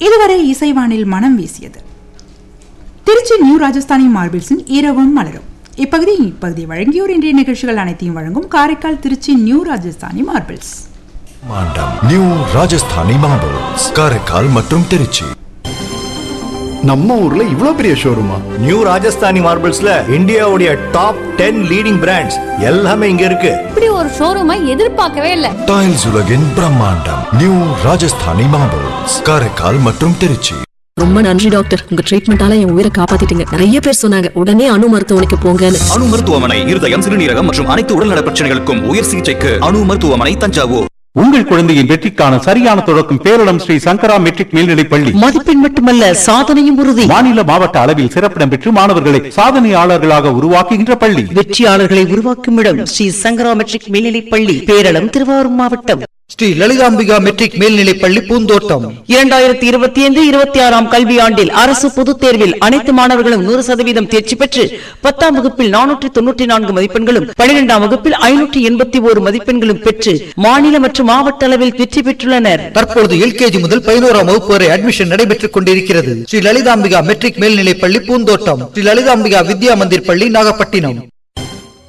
இதுவரை இசைவானில் மனம் வீசியது திருச்சி நியூ ராஜஸ்தானி மார்பிள்ஸின் இரவும் மலரும் இப்பகுதி இப்பகுதி வழங்கியோர் இன்றைய நிகழ்ச்சிகள் அனைத்தையும் வழங்கும் காரைக்கால் திருச்சி நியூ ராஜஸ்தானி மார்பிள்ஸ் மாண்டம் நியூ ராஜஸ்தானி மார்பிள்ஸ் காரைக்கால் மற்றும் திருச்சி நம்ம ஊர்ல இவ்ளோ பெரிய ஷோரூமா நியூ ராஜஸ்தானி மார்பிள்ஸ்ல இந்தியாவுடைய டாப் டென் லீடிங் பிராண்ட்ஸ் எல்லாமே இங்க இருக்கு இப்படி ஒரு ஷோரூமை எதிர்பார்க்கவே இல்ல டைல்ஸ் உலகின் பிரம்மாண்டம் நியூ ராஜஸ்தானி மார்பிள்ஸ் காரைக்கால் மற்றும் திருச்சி ரொம்ப நன்றி டாக்டர் உங்க ட்ரீட்மெண்டால என் உயிரை காப்பாத்திட்டீங்க நிறைய பேர் சொன்னாங்க உடனே அணு மருத்துவமனைக்கு போங்கன்னு அணு மருத்துவமனை இருதயம் சிறுநீரகம் மற்றும் அனைத்து உடல்நல பிரச்சனைகளுக்கும் உயர் சிகிச்சைக்கு அணு மருத்துவமனை தஞ்சாவூர் உங்கள் குழந்தையின் வெற்றிக்கான சரியான தொடக்கம் பேரிடம் ஸ்ரீ சங்கரா மெட்ரிக் மேல்நிலைப் பள்ளி மதிப்பெண் மட்டுமல்ல சாதனையும் உறுதி மாநில மாவட்ட அளவில் சிறப்பிடம் பெற்று மாணவர்களை சாதனையாளர்களாக உருவாக்குகின்ற பள்ளி வெற்றியாளர்களை உருவாக்கும் இடம் ஸ்ரீ சங்கரா மெட்ரிக் மேல்நிலைப் பள்ளி பேரளம் திருவாரூர் மாவட்டம் ஸ்ரீ லலிதாம்பிகா மெட்ரிக் மேல்நிலைப் பள்ளி பூந்தோட்டம் இரண்டாயிரத்தி இருபத்தி ஐந்து இருபத்தி ஆறாம் கல்வியாண்டில் அரசு பொதுத் தேர்வில் அனைத்து மாணவர்களும் நூறு சதவீதம் தேர்ச்சி பெற்று பத்தாம் வகுப்பில் நானூற்றி தொன்னூற்றி நான்கு மதிப்பெண்களும் பனிரெண்டாம் வகுப்பில் ஐநூற்றி எண்பத்தி ஓரு மதிப்பெண்களும் பெற்று மாநில மற்றும் மாவட்ட அளவில் வெற்றி பெற்றுள்ளனர் தற்பொழுது எல்கேஜி முதல் பதினோராம் வகுப்பு வரை அட்மிஷன் நடைபெற்றுக் கொண்டிருக்கிறது ஸ்ரீ லலிதாம்பிகா மெட்ரிக் மேல்நிலைப் பள்ளி பூந்தோட்டம் ஸ்ரீ லலிதாம்பிகா வித்யா மந்திர் பள்ளி நாகப்பட்டினம்